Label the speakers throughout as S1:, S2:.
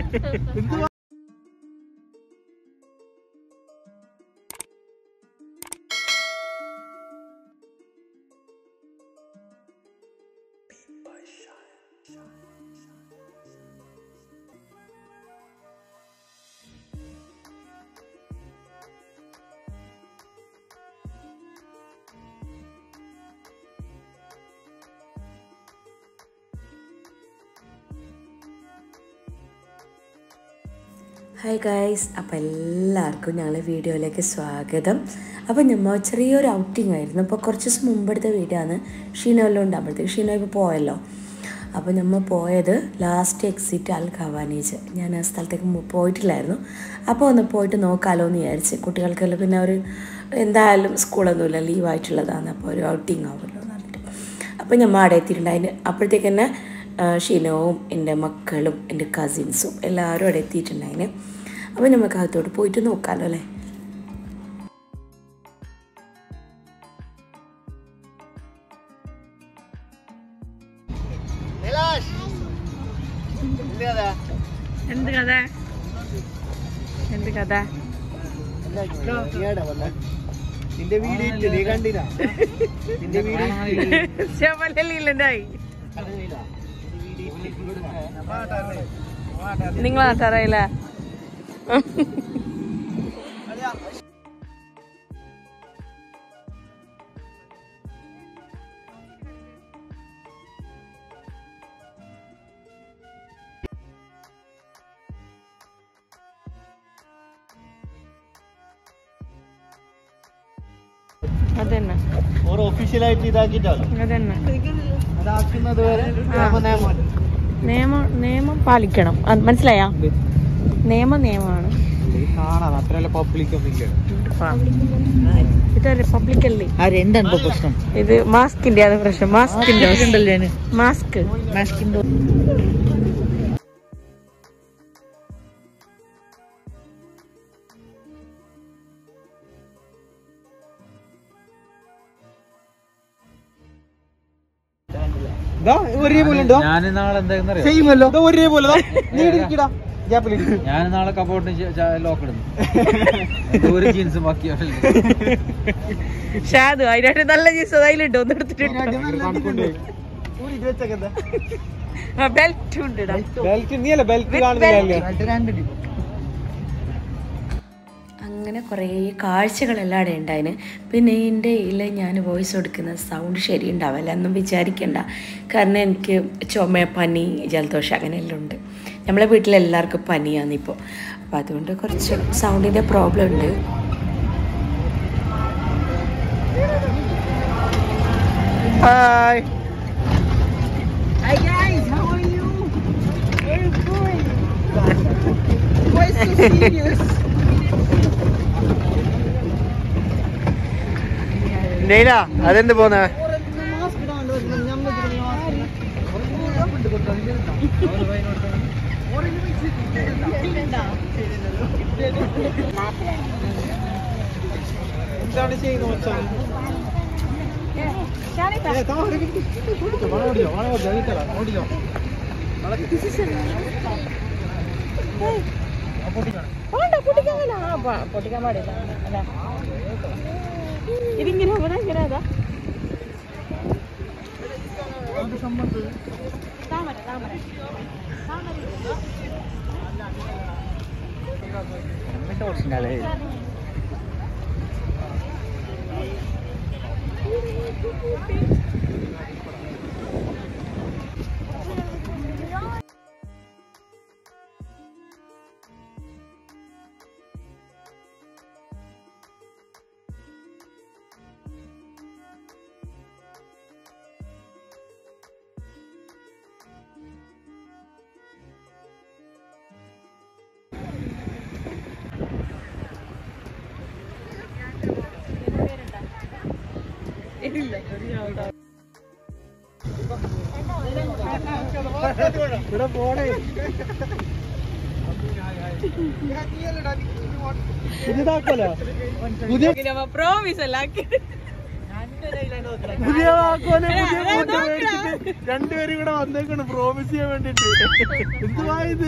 S1: Hi guys അപ്പോൾ എല്ലാവർക്കും ഞങ്ങളെ വീഡിയോയിലേക്ക് സ്വാഗതം അപ്പോൾ നമ്മൾ ചെറിയൊരു ഔട്ടിംഗ് ആയിരുന്നു അപ്പോൾ കുറച്ച് ദിവസം മുമ്പെടുത്ത വീഡിയോ ആണ് ഷീനോ എല്ലാം ഉണ്ടാകുമ്പോഴത്തേക്ക് ഷീനോ ഇപ്പോൾ പോയല്ലോ അപ്പോൾ നമ്മൾ പോയത് ലാസ്റ്റ് എക്സിറ്റ് അൽ ഖവാനീജ് ഞാൻ ആ സ്ഥലത്തേക്ക് മു- പോയിട്ടില്ലായിരുന്നു അപ്പോൾ ഒന്ന് പോയിട്ട് നോക്കാമല്ലോ എന്ന് വിചാരിച്ച് കുട്ടികൾക്കെല്ലാം പിന്നെ ഒരു എന്തായാലും സ്കൂളൊന്നുമില്ല ലീവായിട്ടുള്ളതാണ് അപ്പോൾ ഒരു ഔട്ടിംഗ് ആവുമല്ലോ എന്ന് പറഞ്ഞിട്ട് അപ്പോൾ നമ്മൾ അവിടെ എത്തിയിട്ടുണ്ട് അതിന് അപ്പോഴത്തേക്ക് തന്നെ ആ, ഷിനോവും എൻ്റെ മക്കളും എൻ്റെ കസിൻസും എല്ലാവരും അവിടെ എത്തിയിട്ടുണ്ടായിന് അപ്പോൾ നമുക്ക് അകത്തോട്ട് പോയിട്ട് നോക്കാമല്ലോ അല്ലേ
S2: എന്ത് കഥ എന്ത് കഥ
S3: നിന്റെ വീട് ഇല്ല നീ കണ്ടില്ല നിന്റെ വീട്
S2: ശവലല്ലില്ലായി നിങ്ങൾ നാട്ടറിയില്ല അതന്നെ
S3: ഓർ ഒഫീഷ്യലായിട്ട് ഇതാക്കിട്ടാണ്
S2: അതന്നെ
S3: അതാക്കുന്നത് വരെ
S2: ആ.
S3: നിയമം
S2: നിയമം നിയമം പാലിക്കണം അത് മനസ്സിലായാ നിയമം നിയമമാണ്
S3: കാണാം അത്രയല്ല പബ്ലിക് ഒന്നും ഇല്ല
S2: ഇത് റിപ്പബ്ലിക് അല്ലേ
S3: ആ രണ്ടാണ് പ്രശ്നം
S2: ഇത് മാസ്കിന്റെ ആണ് പ്രശ്നം മാസ്കിന്റെ മാസ്ക്
S3: മാസ്കിന്റെ ഒരേപോലെ ഉണ്ടോ
S4: ഞാൻ നാളെ എന്താ
S3: സെയിം അല്ലോ ഒരേപോലെ നീ ഇരിക്കടാ ഗ്യാപ്പിൽ
S4: ഞാൻ നാളെ കബോർഡിന് ലോക്ക് ഇടുന്നു ഒരു ജീൻസും ബാക്കി
S2: ഷാദു അതിനായിട്ട് നല്ല ജീൻസ് അതിലിട്ടോ ഒന്ന് എടുത്തിട്ട് ബെൽറ്റ് ഉണ്ട് ഇടാം.
S3: ബെൽറ്റ് നീ അല്ല ബെൽറ്റ്
S2: With
S3: കാണുന്നില്ല
S1: അങ്ങനെ കുറേ കാഴ്ചകളെല്ലാം അവിടെ ഉണ്ടായിന് പിന്നെ എൻ്റെ ഇതിൽ ഞാൻ വോയിസ് കൊടുക്കുന്ന സൗണ്ട് ശരി ഉണ്ടാവില്ല എന്നും വിചാരിക്കണ്ട കാരണം എനിക്ക് ചുമ പനി ജലദോഷം അങ്ങനെയെല്ലാം ഉണ്ട് നമ്മളെ വീട്ടിലെല്ലാവർക്കും പനിയാണ് ഇപ്പോൾ അപ്പോൾ അതുകൊണ്ട് കുറച്ച് സൗണ്ടിൻ്റെ പ്രോബ്ലം ഉണ്ട്
S3: ഹായ് നെയ്ല അതെന്ത് പോന്ന എന്താണ് ചെയ്യുന്നത് ഓടിക്കോ
S2: വേണ്ട, പൊട്ടിക്കാൻ വേണ്ട. ആ, പ- പൊട്ടിക്കാൻ പാടില്ല അല്ല. ഇതിങ്ങനെ ഇവിടെ ഇങ്ങനെ അതാ താമര താമര
S3: ഇവിടെ പോണേ പുതിയതാക്കല്ലോ പുതിയ
S2: പ്രോമിസ് അല്ല
S3: പുതിയതാക്കോനെ പുതിയ ഫോട്ടോ മേടിച്ചിട്ട് രണ്ടുപേരും കൂടെ വന്നേക്കാണ് പ്രോമിസ് ചെയ്യാൻ വേണ്ടിട്ട് എന്തുവാ ഇത്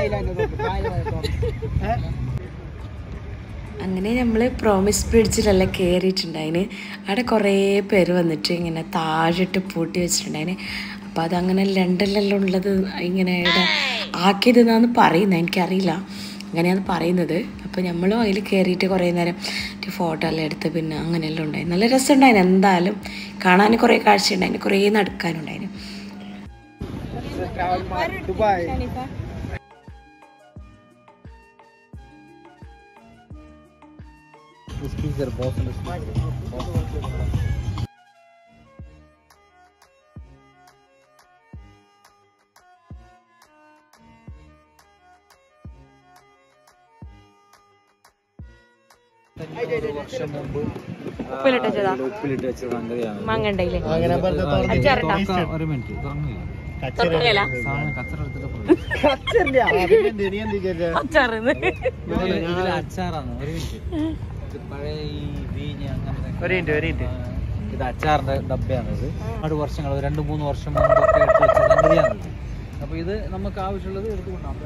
S3: ഏ?
S1: അങ്ങനെ നമ്മൾ പ്രോമിസ് ബ്രിഡ്ജിലെല്ലാം കയറിയിട്ടുണ്ടായിന് അവിടെ കുറേ പേര് വന്നിട്ട് ഇങ്ങനെ താഴിട്ട് പൂട്ടി വെച്ചിട്ടുണ്ടായിന് അപ്പോൾ അതങ്ങനെ ലണ്ടനിലെല്ലാം ഉള്ളത് ഇങ്ങനെ ഇവിടെ ആക്കിയതെന്നാന്ന് പറയുന്നത് എനിക്കറിയില്ല അങ്ങനെയാണ് പറയുന്നത് അപ്പോൾ നമ്മളും അതിൽ കയറിയിട്ട് കുറേ നേരം ഫോട്ടോ എല്ലാം എടുത്ത് പിന്നെ അങ്ങനെയെല്ലാം ഉണ്ടായി നല്ല രസമുണ്ടായിന് എന്തായാലും കാണാൻ കുറേ കാഴ്ച ഉണ്ടായിന് കുറേ നടക്കാനുണ്ടായിന്
S3: ദുബായ്
S4: സ്പീക്കർ ബോസിന്റെ വർഷം മുമ്പ്
S2: ഉപ്പിലിട്ട് വെച്ചതാ
S4: ഉപ്പിലിട്ട് വെച്ച സംഗതിയാണ്
S2: മാങ്ങണ്ടയില്ലേ
S3: അങ്ങനെ പറഞ്ഞ
S2: അച്ചാറിട്ടാ?
S4: തുറക്ക- ഒരു മിനിറ്റ് തുറന്നില്ല
S2: തുറക്കുകയില്ല
S4: സാധനം കച്ചറ എടുത്തിട്ട്
S3: നീ എന്ത് വിചാരിച്ച
S2: അച്ചാറിന്ന്
S4: ഇതിൽ അച്ചാറാണ് ഒരു മിനിറ്റ് ഇത് പഴയ ഈ വീഞ്ഞ് അങ്ങനെ
S3: ഒരു മിനിറ്റ്, ഒരു മിനിറ്റ്.
S4: ഇത് അച്ചാറിന്റെ ഡബ്ബയാണ് ഇത് ഒരുപാട് വർഷങ്ങൾ രണ്ട് മൂന്ന് വർഷം മുമ്പൊക്കെ എടുത്ത് വെച്ച സംഗതിയാണ് ഇത് അപ്പൊ ഇത് നമുക്ക് ആവശ്യമുള്ളത് എടുത്തുകൊണ്ടാണ്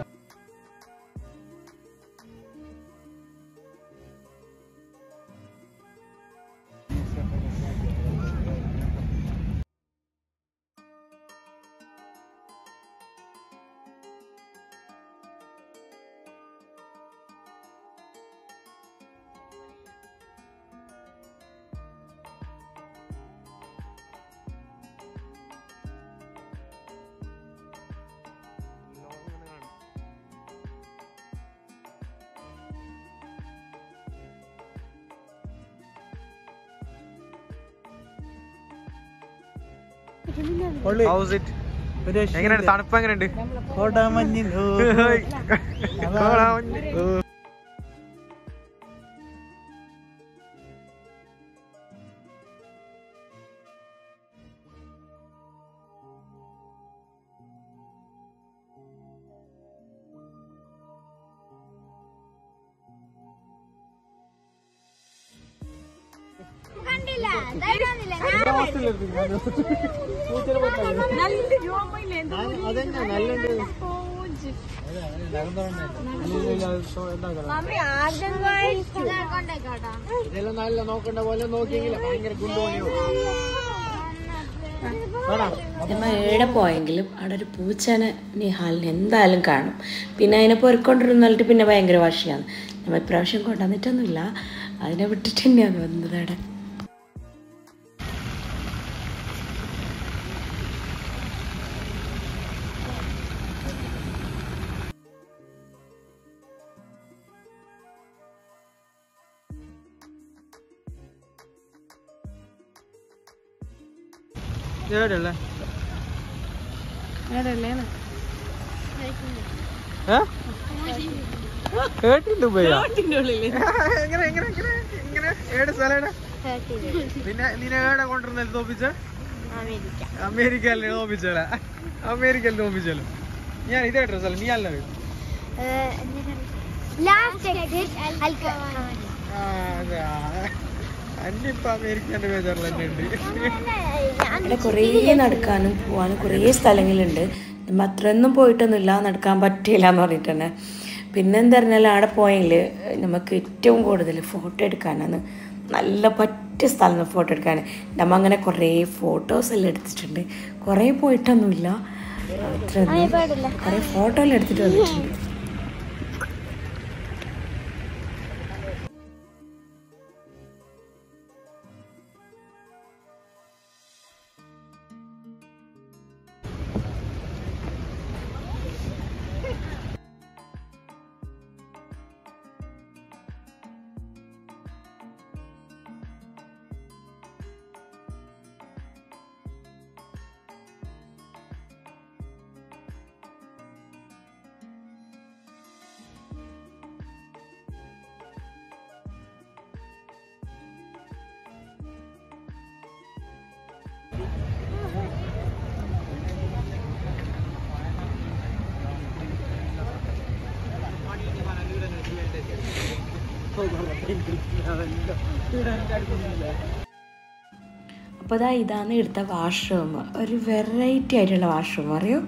S3: ഹൗസ് ഇറ്റ് എങ്ങനെയുണ്ട് തണുപ്പ് എങ്ങനെയുണ്ട് കോടാമഞ്ഞിൻ
S5: കണ്ടില്ല ധൈര്യമില്ല ഞാൻ
S3: അതെന്നെ നല്ലുണ്ട്
S5: മമ്മി ആദ്യം പോയി കൊണ്ടേക്കോട്ടോ
S3: ഇതെല്ലാം നല്ല നോക്കണ്ട പോലെ നോക്കിയെങ്കിലേ ഭയങ്കര ഗുണ്ടുപണിയോ
S1: നമ്മൾ എവിടെ പോയെങ്കിലും അവിടെ ഒരു പൂച്ചനെ നിഹാലിന് എന്തായാലും കാണും പിന്നെ അതിനെ പൊറിക്കൊണ്ടിരുന്നിട്ട് പിന്നെ ഭയങ്കര വാശിയാണ് നമ്മൾ ഇപ്രാവശ്യം കൊണ്ടുവന്നിട്ടൊന്നുമില്ല അതിനെ വിട്ടിട്ട് തന്നെയാണ് വന്നത് അവിടെ
S3: എവിടെയല്ലേ കേട്ടിട്ട് പോയാ എങ്ങനെ എങ്ങനെ എങ്ങനെ ഇങ്ങനെ ഏടെ സ്ഥലം പിന്നെ നിന്നെ ഏടെ കൊണ്ടുവരുന്നത് തോപ്പിച്ച അമേരിക്കയിലെ തോപ്പിച്ചല അമേരിക്കയിൽ തോപ്പിച്ചല്ലോ ഞാൻ ഇതേട്ടോ സ്ഥലം നീ അല്ല
S5: ലാസ്റ്റ് എക്സിറ്റ്
S3: അന്നിപ്പോ അമേരിക്കന്റെ പേജറിൽ തന്നെ ഉണ്ട്
S1: അവിടെ കുറേ നടക്കാനും പോകാനും കുറേ സ്ഥലങ്ങളുണ്ട് നമ്മൾ അത്രയൊന്നും പോയിട്ടൊന്നുമില്ല നടക്കാൻ പറ്റില്ല എന്ന് പറഞ്ഞിട്ട് തന്നെ പിന്നെ എന്താ പറഞ്ഞാൽ അവിടെ പോയെങ്കിൽ നമുക്ക് ഏറ്റവും കൂടുതൽ ഫോട്ടോ എടുക്കാനാണ് നല്ല പറ്റിയ സ്ഥലം ഫോട്ടോ എടുക്കാൻ നമ്മൾ അങ്ങനെ കുറേ ഫോട്ടോസ് എല്ലാം എടുത്തിട്ടുണ്ട് കുറേ പോയിട്ടൊന്നുമില്ല അത്രയൊന്നും കുറേ ഫോട്ടോ എല്ലാം എടുത്തിട്ട് വന്നിട്ടുണ്ട് അപ്പോൾ അതാ ഇതാണ് എടുത്ത വാഷ്റൂം ഒരു വെറൈറ്റി ആയിട്ടുള്ള വാഷ്റൂം അറിയോ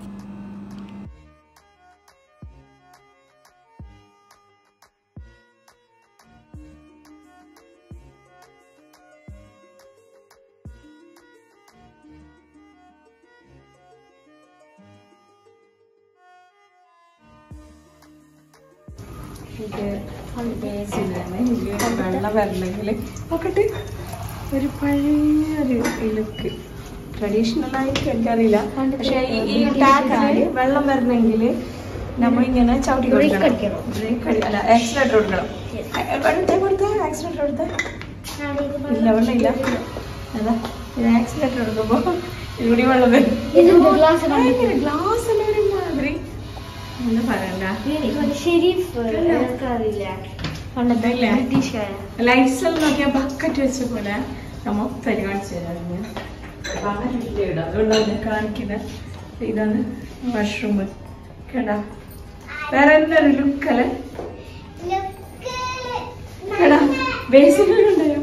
S2: വെള്ളം വരണമെങ്കിൽ നോക്കട്ടെ ഒരു പഴയ ഒരു ലുക്ക് ട്രഡീഷണൽ ആയിട്ട് എനിക്കറിയില്ല പക്ഷെ ഈ ഈ ടാങ്കില് വെള്ളം വരണമെങ്കിൽ നമ്മളിങ്ങനെ ചവിട്ടി കൊടുക്കണം ബ്രേക്ക് അടി അല്ല ആക്സിലേറ്റർ കൊടുക്കണം വെള്ളത്തെ കൊടുത്താ ആക്സിലേറ്റർ കൊടുത്താ ഇല്ല വെള്ളം ഇല്ല അതാ ഇത് ആക്സിലേറ്റർ കൊടുക്കുമ്പോ ഇവിടെ വെള്ളം വരും ഗ്ലാസ് എല്ലാം ഒരു മാതിരി ഒന്നും പറയണ്ട
S5: ഷെരീഫ് അറിയില്ല
S2: പണ്ടത്തെ ഇല്ലേ
S5: ബ്രിട്ടീഷുകാരൻ
S2: ലൈറ്റ്സ് എല്ലാം നോക്കിയാൽ ബക്കറ്റ് വെച്ച പോലെ നമ്മ പരിഗണിച്ചു തരാം അതുകൊണ്ടാണ് ഞാൻ കാണിക്കുന്നത് ഇതാണ് മഷ്റൂം കേടാ വേറെ എന്തൊരു ലുക്ക് അല്ലേ കേടാ ബേസിലുണ്ടായോ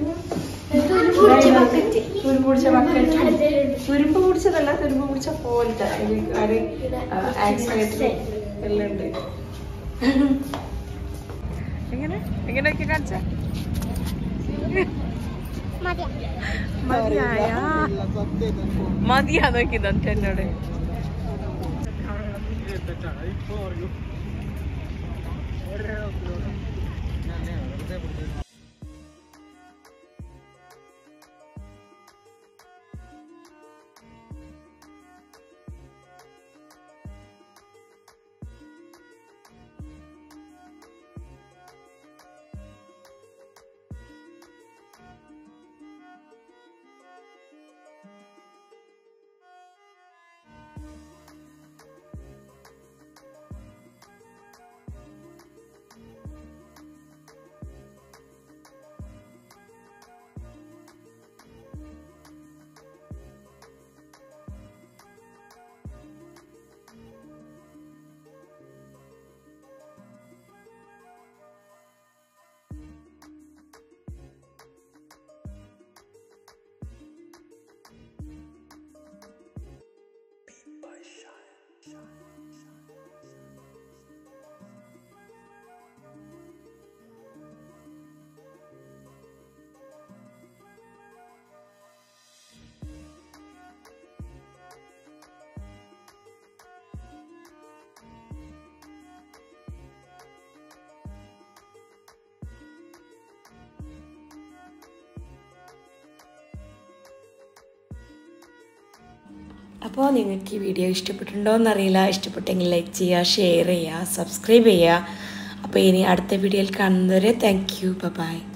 S2: തുരുമ്പ് പിടിച്ച ബക്കറ്റ് തുരുമ്പ് പിടിച്ചതല്ല തുരുമ്പ് പിടിച്ച പോലത്തെ ആക്സിലേറ്റർ എല്ലാം ഉണ്ട് എങ്ങനെ എങ്ങനെയൊക്കെ കാണിച്ച മതിയായ മതിയാ നോക്കി തന്നിട്ട് എന്നോട്
S1: അപ്പോൾ നിങ്ങൾക്ക് ഈ വീഡിയോ ഇഷ്ടപ്പെട്ടിട്ടുണ്ടോ എന്നറിയില്ല ഇഷ്ടപ്പെട്ടെങ്കിൽ ലൈക്ക് ചെയ്യുക ഷെയർ ചെയ്യുക സബ്സ്ക്രൈബ് ചെയ്യുക അപ്പോൾ ഇനി അടുത്ത വീഡിയോയിൽ കാണുന്നവരെ താങ്ക് യു ബൈ